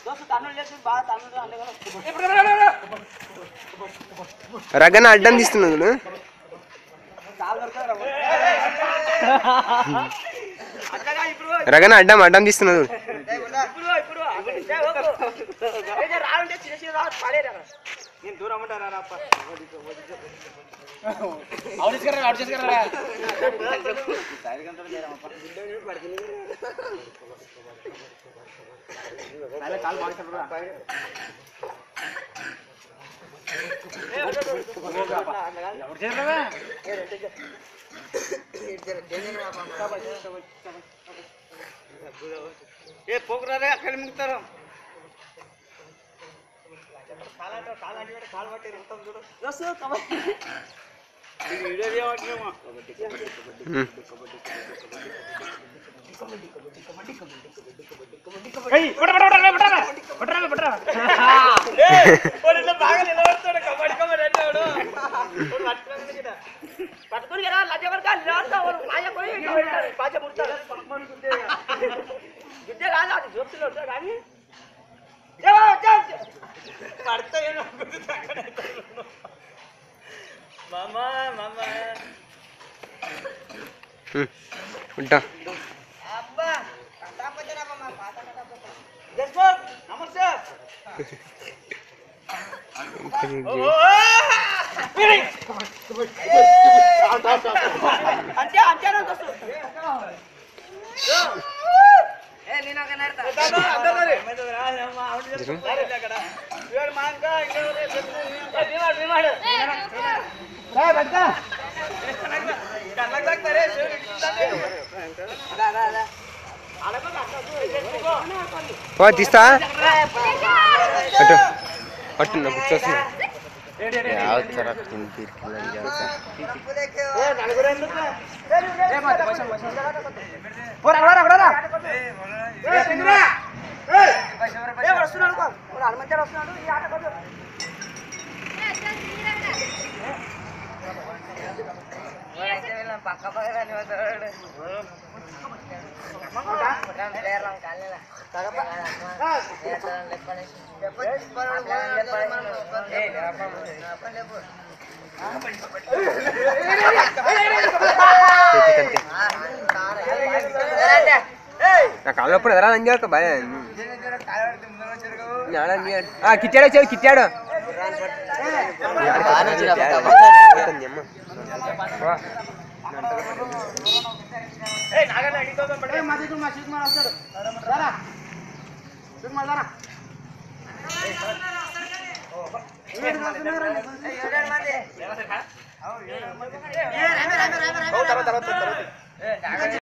రగన అడ్డం తీస్తున్నాడు చూడు. రగన అడ్డం అడ్డం తీస్తున్నాడు చూడు. నేను దూరం ఉంటారా అప్ప అవుట్ చేసుకురా అవుట్ చేసుకురా కాలు బాగా ఎవరు చేస్తారా ఏ పోకురారే అక్కడ మింగుతారు వీడియో తీయమంటున్నామా ఉమ్. బాగా నిలబడతాడు కబడ్డీ కబడ్డీ అంటాడు పట్టుకుని కదా లజ్జ వరకు బాజ పుడతాడు గుడ్డే కాదు అది జోక్తులు ఉంటాడు కానీ పడతా మామా మామా ఉమ్. ఉంటా అబ్బా జస్పోర్ నమస్తే అంతే అంతేనా ఓ తీస్తా అటు అటు నా కూర్చోస్తున్నా హనుమంతుడు వస్తున్నాడు ఈ ఆట కొంచెం పక్క చేతికంతే నా కాళ్ళు అప్పుడు ఎదరా అంజాక భయ కిట్టాడో చెవి కిట్టాడు తర్వాత తర్వాత